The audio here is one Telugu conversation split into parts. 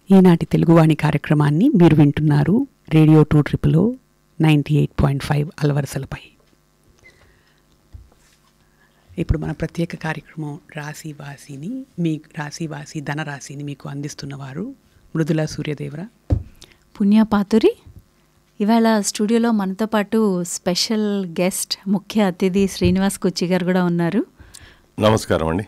ఈనాటి తెలుగువాణి కార్యక్రమాన్ని మీరు వింటున్నారు రేడియో టూ ట్రిపుల్లో నైంటీ ఎయిట్ పాయింట్ ఫైవ్ అలవరసలపై ఇప్పుడు మన ప్రత్యేక కార్యక్రమం రాశి వాసిని మీ రాశి వాసి ధనరాశిని మీకు అందిస్తున్నవారు మృదుల సూర్యదేవర పుణ్యపాతురి ఇవాళ స్టూడియోలో మనతో పాటు స్పెషల్ గెస్ట్ ముఖ్య అతిథి శ్రీనివాస్ కుచ్చి గారు కూడా ఉన్నారు నమస్కారం అండి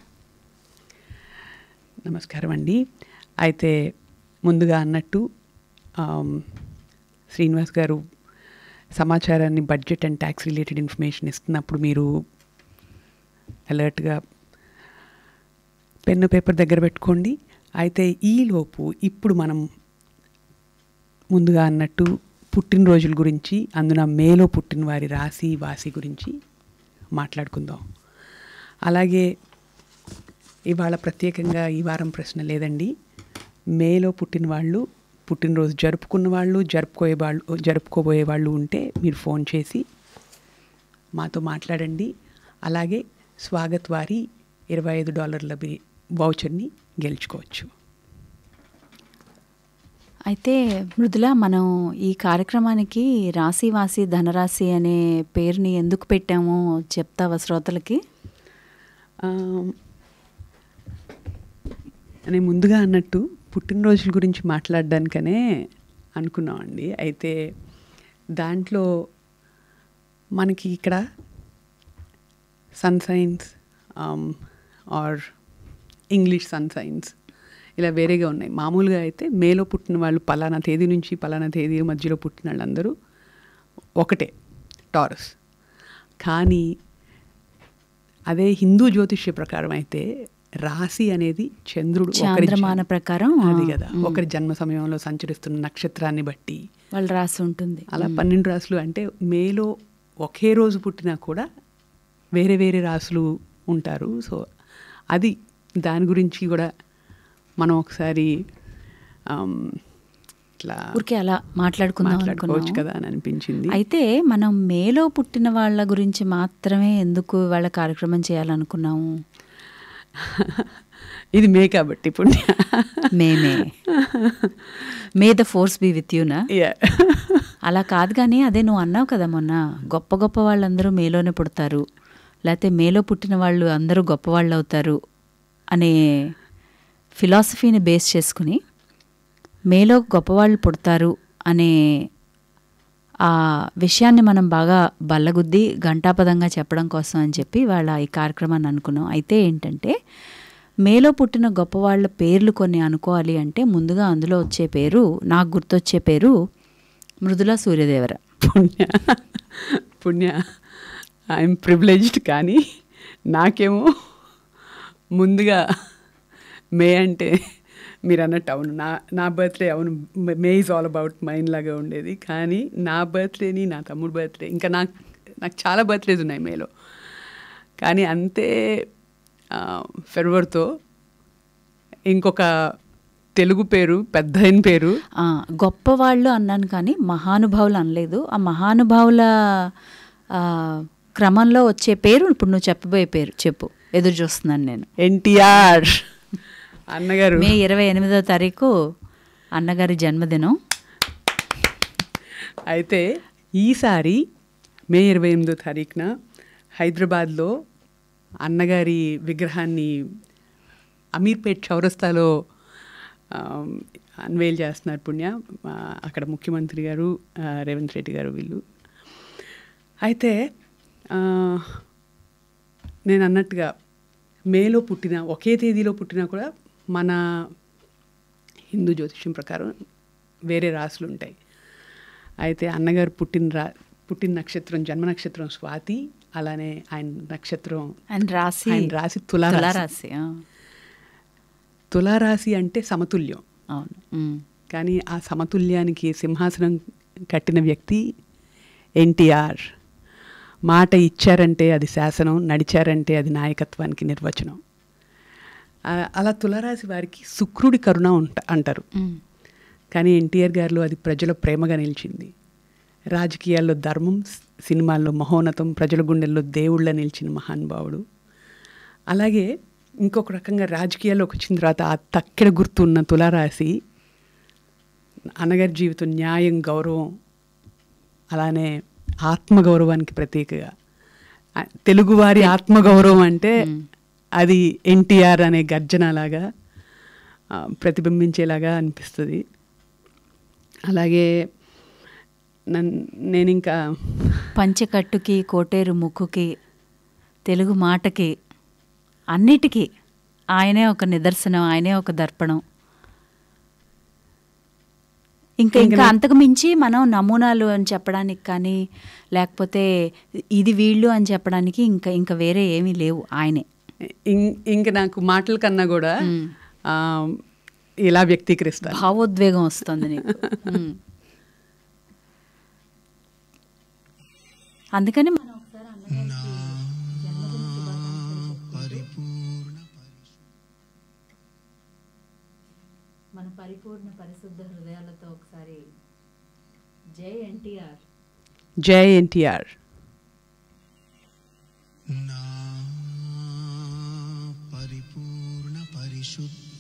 నమస్కారం అండి అయితే ముందుగా అన్నట్టు ఆమ్, శ్రీనివాస్ గారు సమాచారాన్ని budget and tax related information ఇస్తున్నప్పుడు మీరు అలర్ట్గా పెన్ను పేపర్ దగ్గర పెట్టుకోండి అయితే ఈలోపు ఇప్పుడు మనం ముందుగా అన్నట్టు పుట్టినరోజుల గురించి అందున మేలో పుట్టిన వారి రాశి వాసి గురించి మాట్లాడుకుందాం అలాగే ఇవాళ ప్రత్యేకంగా ఈ వారం ప్రశ్న లేదండి మేలో పుట్టిన వాళ్ళు పుట్టినరోజు జరుపుకున్న వాళ్ళు జరుపుకోయే వాళ్ళు జరుపుకోబోయే వాళ్ళు ఉంటే మీరు ఫోన్ చేసి మాతో మాట్లాడండి అలాగే స్వాగత్ వారి ఇరవై ఐదు డాలర్ల బి వౌచర్ని గెలుచుకోవచ్చు అయితే మృదుల మనం ఈ కార్యక్రమానికి రాశి వాసి ధనరాశి అనే పేరుని ఎందుకు పెట్టామో చెప్తావా శ్రోతలకి ఆమ్, నేను ముందుగా అన్నట్టు పుట్టినరోజుల గురించి మాట్లాడడానికనే అనుకున్నామండి అయితే దాంట్లో మనకి ఇక్కడ సన్ సైన్స్ ఆర్ ఇంగ్లీష్ సన్ సైన్స్ ఇలా వేరేగా ఉన్నాయి మామూలుగా అయితే మేలో పుట్టిన వాళ్ళు పలానా తేదీ నుంచి పలానా తేదీ మధ్యలో పుట్టిన వాళ్ళందరూ ఒకటే టారస్ కానీ అదే హిందూ జ్యోతిష్య ప్రకారం అయితే రాశి అనేది చంద్రుడు ఒకరి చాంద్రమాన జన్- ప్రకారం అది కదా ఒకరి జన్మ సమయంలో సంచరిస్తున్న నక్షత్రాన్ని బట్టి వాళ్ళు రాసి ఉంటుంది అలా పన్నెండు రాసులు అంటే మేలో ఒకే రోజు పుట్టినా కూడా వేరే వేరే రాసులు ఉంటారు సో అది దాని గురించి కూడా మనం ఒకసారి ఆమ్, ఇట్లా ఊరికే అలా మాట్లాడుకుందాం మాట్లాడుకోవచ్చు అనుకున్నాం కదా అని అనిపించింది అయితే మనం మేలో పుట్టిన వాళ్ళ గురించి మాత్రమే ఎందుకు వాళ్ళ కార్యక్రమం చేయాలనుకున్నాము ఇది మే కాబట్టి పుణ్య మేమే May the force be with యూనా Yeah. అలా కాదు కానీ అదే నువ్వు అన్నావు కదా మొన్న గొప్ప గొప్ప వాళ్ళందరూ మేలోనే పుడతారు లేకపోతే మేలో పుట్టిన వాళ్ళు అందరూ గొప్పవాళ్ళు అవుతారు అనే ఫిలాసఫీని బేస్ చేసుకుని మేలో గొప్పవాళ్ళు పుడతారు అనే ఆ విషయాన్ని మనం బాగా బల్లగుద్ది ఘంటాపదంగా చెప్పడం కోసం అని చెప్పి వాళ్ళ ఈ కార్యక్రమాన్ని అనుకున్నాం అయితే ఏంటంటే మేలో పుట్టిన గొప్పవాళ్ళ పేర్లు కొన్ని అనుకోవాలి అంటే ముందుగా అందులో వచ్చే పేరు నాకు గుర్తొచ్చే పేరు మృదుల సూర్యదేవర పుణ్య పుణ్య ఐఎమ్ ప్రివిలేజ్డ్ కానీ నాకేమో ముందుగా మే అంటే మీరు అన్నట్టు అవును నా నా బర్త్డే అవును May is all about mine లాగా ఉండేది కానీ నా బర్త్డేని నా తమ్ముడు బర్త్డే ఇంకా నాకు నాకు చాలా బర్త్డేస్ ఉన్నాయి మేలో కానీ అంతే ఫెబ్రవరితో ఇంకొక తెలుగు పేరు పెద్ద ఆయన పేరు ఆ, గొప్పవాళ్ళు అన్నాను కానీ మహానుభావులు అనలేదు ఆ మహానుభావుల ఆ, క్రమంలో వచ్చే పేరు ఇప్పుడు నువ్వు చెప్పబోయే పేరు చెప్పు ఎదురు చూస్తున్నాను నేను ఎన్టీఆర్ అన్నగారు మే ఇరవై ఎనిమిదో తారీఖు అన్నగారి జన్మదినం అయితే ఈసారి మే ఇరవై ఎనిమిదో తారీఖున హైదరాబాద్లో అన్నగారి విగ్రహాన్ని అమీర్పేట్ చౌరస్తాలో అన్వేల్ చేస్తున్నారు పుణ్య ఆ, అక్కడ ముఖ్యమంత్రి గారు ఆ, రేవంత్ రెడ్డి గారు వీళ్ళు అయితే ఆ, నేను అన్నట్టుగా మేలో పుట్టిన ఒకే తేదీలో పుట్టినా కూడా మన హిందూ జ్యోతిష్యం ప్రకారం వేరే రాసులు ఉంటాయి అయితే అన్నగారు పుట్టిన రా పుట్టిన నక్షత్రం జన్మ నక్షత్రం స్వాతి అలానే ఆయన నక్షత్రం ఆయన రాసి ఆయన రాశి తులారాశి తులారాశి ఆ, తులారాశి అంటే సమతుల్యం అవును ఉమ్. కానీ ఆ సమతుల్యానికి సింహాసనం కట్టిన వ్యక్తి ఎన్టీఆర్ మాట ఇచ్చారంటే అది శాసనం నడిచారంటే అది నాయకత్వానికి నిర్వచనం ఆ- అలా తులారాశి వారికి శుక్రుడి కరుణ ఉంట అంటారు ఉమ్. కానీ ఎన్టీఆర్ గారిలో అది ప్రజల ప్రేమగా నిలిచింది రాజకీయాల్లో ధర్మం స్- సినిమాల్లో మహోన్నతం ప్రజల గుండెల్లో దేవుళ్ళ నిలిచిన మహానుభావుడు అలాగే ఇంకొక రకంగా రాజకీయాల్లోకి వచ్చిన తర్వాత ఆ తక్కెడ గుర్తు ఉన్న తులారాశి అన్నగారి జీవితం న్యాయం గౌరవం అలానే ఆత్మగౌరవానికి ప్రతీకగా ఆ, తెలుగువారి ఆత్మగౌరవం అంటే అది ఎన్టీఆర్ అనే గర్జనలాగా ఆ, ప్రతిబింబించేలాగా అనిపిస్తుంది అలాగే నన్ నేను ఇంకా పంచెకట్టుకి కోటేరు ముక్కుకి తెలుగు మాటకి అన్నిటికీ ఆయనే ఒక నిదర్శనం ఆయనే ఒక దర్పణం ఇంకా ఇంకా అంతకు మించి మనం నమూనాలు అని చెప్పడానికి కానీ లేకపోతే ఇది వీళ్ళు అని చెప్పడానికి ఇంకా ఇంకా వేరే ఏమీ లేవు ఆయనే ఇం- ఇంక నాకు మాటల కన్నా కూడా మ్మ్. ఆ, ఇలా వ్యక్తీకరిస్తాను భావోద్వేగం వస్తుంది నీకు ఉమ్. అందుకని మనం ఒకసారి అన్నగారికి జన్మదిన శుభాకాంక్షలు చెప్పుకుంటూ మన పరిపూర్ణ పరిశుద్ధ హృదయాలతో ఒకసారి జై ఎన్టీఆర్ జై ఎన్టీఆర్ నా పరిపూర్ణ పరిశుద్ధ